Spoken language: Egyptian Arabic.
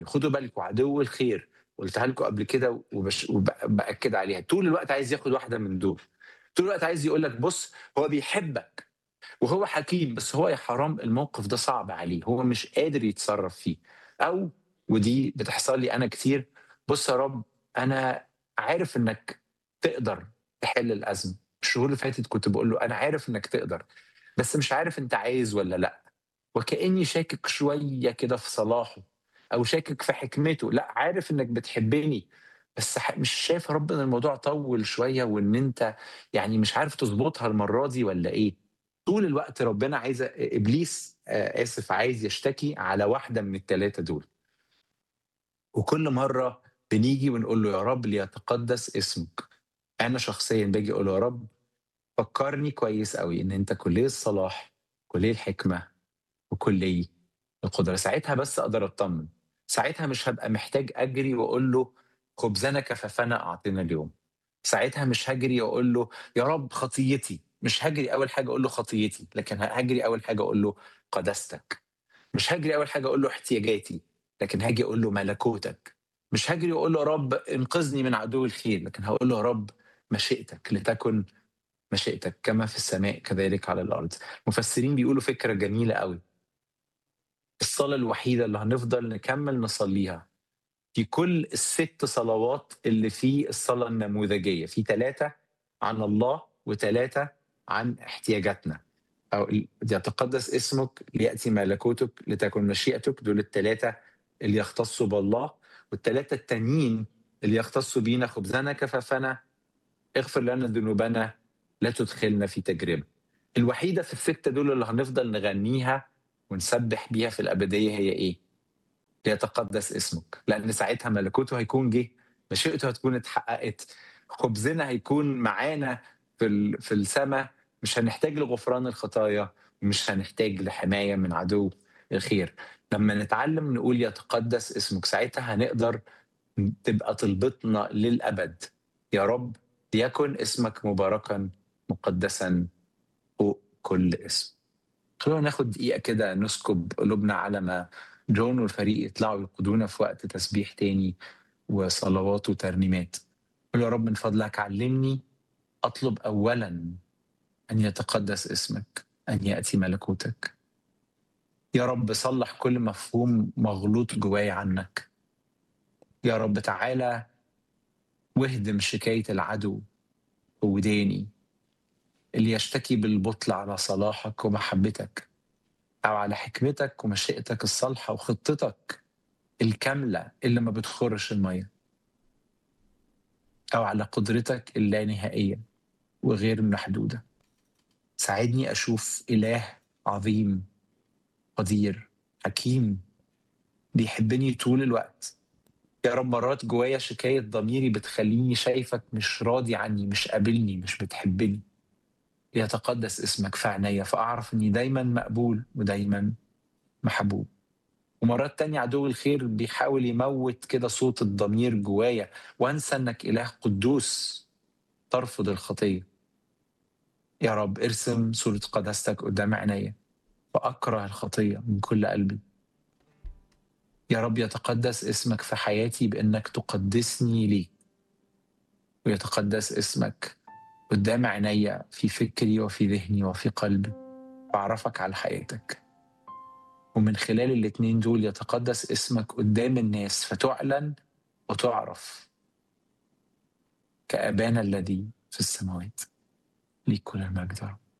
خدوا بالكم عدو الخير قُلتها لكم قبل كده وباش وب بأكد عليها، طول الوقت عايز ياخد واحدة من دول، طول الوقت عايز يقول لك بُص هو بيحبك وهو حكيم، بس هو يا حرام الموقف ده صعب عليه، هو مش قادر يتصرّف فيه، أو ودي بتحصل لي أنا كتير، بُص يا رب أنا عارف إنك تقدر تحل الأزمة، الشهور اللي فاتت كنت باقول له أنا عارف إنك تقدر، بس مش عارف أنت عايز والّا لأ، وكإني شاكك شوية كده في صلاحه، أو شاكك في حكمته، لأ عارف إنك بتحبني، بس ح مش شايف يا رب إن الموضوع طوّل شوية وإن أنت يعني مش عارف تضبطها المرّة دي والّا إيه، طول الوقت ربنا عايز أ إبليس آآ آسف عايز يشتكي على واحدة من ال3 دول. وكل مرّة بنيجي ونقول له يا رب ليتقدّس اسمك، أنا شخصيًا باجي أقول له يا رب فكّرني كويس أوي إن أنت كُلّي الصلاح، كُلّي الحكمة، وكُلّي القدرة، ساعتها بس أقدر أتطمن، ساعتها مش هابقى محتاج أجري وأقول له خبزنا كفافنا أعطنا اليوم، ساعتها مش هاجري وأقول له يا رب خطيتي، مش هاجري أول حاجة أقول له خطيتي، لكن ه هاجري أول حاجة أقول له قداستك، مش هاجري أول حاجة أقول له احتياجاتي، لكن هاجي أقول له ملكوتك، مش هاجري وأقول له يا رب انقذني من عدو الخير، لكن هاقول له يا رب مشيئتك لتكن مشيئتك كما في السماء كذلك على الأرض. مفسرين بيقولوا فكرة جميلة أوي. الصلاة الوحيدة اللي هنفضل نكمّل نصلّيها في كل ال6 صلوات اللي في الصلاة النموذجية، في 3 عن الله و3 عن احتياجاتنا، أو ال ليتقدّس اسمك، ليأتي ملكوتك، لتكن مشيئتك، دول ال3 اللي يختصّوا بالله، وال3 التانيين اللي يختصّوا بينا خبزنا كفافنا، اغفر لنا ذنوبنا، لا تدخلنا في تجربة. الوحيدة في ال6 دول اللي هنفضل نغنيها ونسبّح بيها في الأبدية هي إيه؟ ليتقدّس اسمك، لإن ساعتها ملكوته هيكون جِه، مشيئته هتكون اتحققت، خبزنا هيكون معانا في ال في السما، مش هنحتاج لغفران الخطايا، ومش هنحتاج لحماية من عدو الخير. لمّا نتعلّم نقول يتقدّس اسمك، ساعتها هنقدر ن تبقى طلبتنا للأبد، يا رب ليكن اسمك مباركًا مقدّسًا فوق كل اسم. خلونا ناخد دقيقة كده نسكب قلوبنا على ما جون والفريق يطلعوا يقودونا في وقت تسبيح تاني وصلوات وترنيمات. قُل يا رب من فضلك علّمني أطلب أولًا أن يتقدّس اسمك، أن يأتي ملكوتك. يا رب صلّح كل مفهوم مغلوط جوايا عنك. يا رب تعالَ واهدم شكاية العدو في وداني، اللي يشتكي بالبُطل على صلاحك ومحبتك، أو على حكمتك ومشيئتك الصالحة وخطتك الكاملة اللي ما بتخُرّش المَيّة. أو على قدرتك اللانهائية وغير محدودة. ساعدني أشوف إله عظيم، قدير، حكيم، بيحبني طول الوقت. يا رب مرّات جوايا شكاية ضميري بتخلّيني شايفك مش راضي عني، مش قابلني، مش بتحبني. ليتقدّس اسمك في عينيّا، فأعرف إني دايمًا مقبول ودايمًا محبوب. ومرّات تانية عدو الخير بيحاول يموّت كده صوت الضمير جوايا، وأنسى إنك إله قدوس ترفض الخطية. يا رب ارسم صورة قداستك قدّام عينيّا، فأكره الخطية من كل قلبي. يا رب يتقدّس اسمك في حياتي بإنك تقدّسني ليك. ويتقدّس اسمك قدّام عينيّا في فكري وفي ذهني وفي قلبي، وأعرفك على حقيقتك. ومن خلال الاتنين دول يتقدّس اسمك قدّام الناس، فتُعلن وتُعرف. كأبانا الذي في السماوات. ليك كل المجد يا رب.